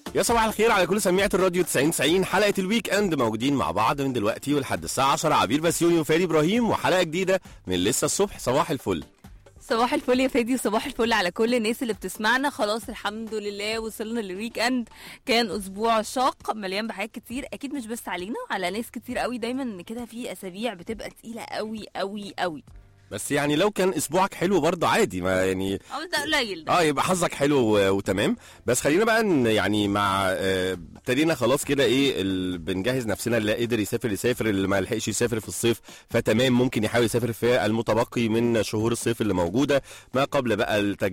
يا صباح الخير على كل سميعة الراديو 90 90 حلقة الويك اند موجودين مع بعض من دلوقتي ولحد الساعة 10 عبير بسيوني وفادي ابراهيم وحلقة جديدة من لسه الصبح صباح الفل صباح الفل يا فادي وصباح الفل على كل الناس اللي بتسمعنا خلاص الحمد لله وصلنا للويك اند كان اسبوع شاق مليان بحاجات كتير اكيد مش بس علينا على ناس كتير قوي دايما كده في اسابيع بتبقى تقيله قوي قوي قوي بس يعني لو كان اسبوعك حلو برضه عادي ما يعني اه ده قليل ده اه يبقى حظك حلو و- وتمام بس خلينا بقى ن- يعني مع آه، ابتدينا خلاص كده ايه ال- بنجهز نفسنا اللي قدر يسافر يسافر اللي ما لحقش يسافر في الصيف فتمام ممكن يحاول يسافر في المتبقي من شهور الصيف اللي موجوده ما قبل بقى التج